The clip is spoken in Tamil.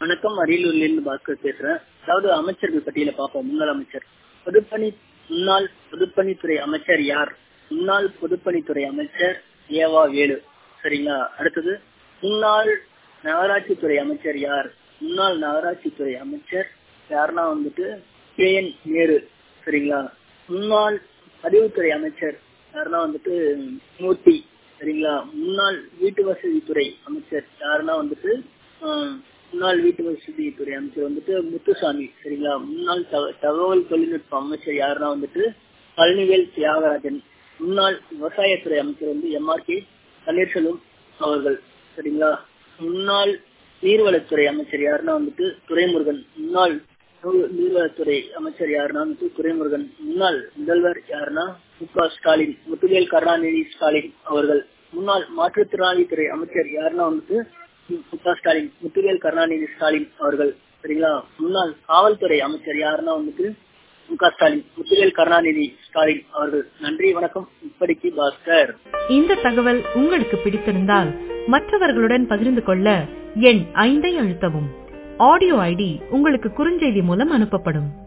வணக்கம் அரியலூர்ல இருந்து பாஸ்கர் பேசுறேன் அதாவது அமைச்சர்கள் பட்டியல பார்ப்போம் முன்னாள் அமைச்சர் பொதுப்பணி முன்னாள் பொதுப்பணித்துறை அமைச்சர் யார் முன்னாள் பொதுப்பணித்துறை அமைச்சர் ஏவா வேலு சரிங்களா அடுத்தது முன்னாள் நகராட்சித்துறை அமைச்சர் யார் முன்னாள் நகராட்சித்துறை அமைச்சர் யாருன்னா வந்துட்டு கே என் நேரு சரிங்களா முன்னாள் பதிவுத்துறை அமைச்சர் யாருன்னா வந்துட்டு மூர்த்தி சரிங்களா முன்னாள் வீட்டு வசதித்துறை அமைச்சர் யாருன்னா வந்துட்டு ஆஹ், முன்னாள் வீட்டு வசதித்துறை அமைச்சர் வந்துட்டு முத்துசாமி சரிங்களா முன்னாள் தக- தகவல் தொழில்நுட்ப அமைச்சர் யாருன்னா வந்துட்டு பழனிவேல் தியாகராஜன் முன்னாள் விவசாயத்துறை அமைச்சர் வந்து எம்ஆர்கே பன்னீர்செல்வம் அவர்கள் சரிங்களா முன்னாள் நீர்வளத்துறை அமைச்சர் யாருன்னா வந்துட்டு துரைமுருகன் முன்னாள் நூ- நீர்வளத்துறை அமைச்சர் யாருன்னா வந்துட்டு துரைமுருகன் முன்னாள் முதல்வர் யாருன்னா மு க ஸ்டாலின் முத்துவேல் கருணாநிதி ஸ்டாலின் அவர்கள் முன்னாள் மாற்றுத்திறனாளித்துறை அமைச்சர் யாருன்னா வந்துட்டு மு க ஸ்டாலின் முத்துவேல் கருணாநிதி ஸ்டாலின் அவர்கள் சரிங்களா முன்னாள் காவல்துறை அமைச்சர் யாருன்னா வந்துட்டு மு க ஸ்டாலின் முத்துவேல் கருணாநிதி ஸ்டாலின் அவர்கள் நன்றி வணக்கம் இப்படிக்கு பாஸ்கர் இந்த தகவல் உங்களுக்கு பிடித்திருந்தால் மற்றவர்களுடன் பகிர்ந்து கொள்ள எண் ஐந்தை அழுத்தவும் ஆடியோ ஐடி உங்களுக்கு குறுஞ்செய்தி மூலம் அனுப்பப்படும்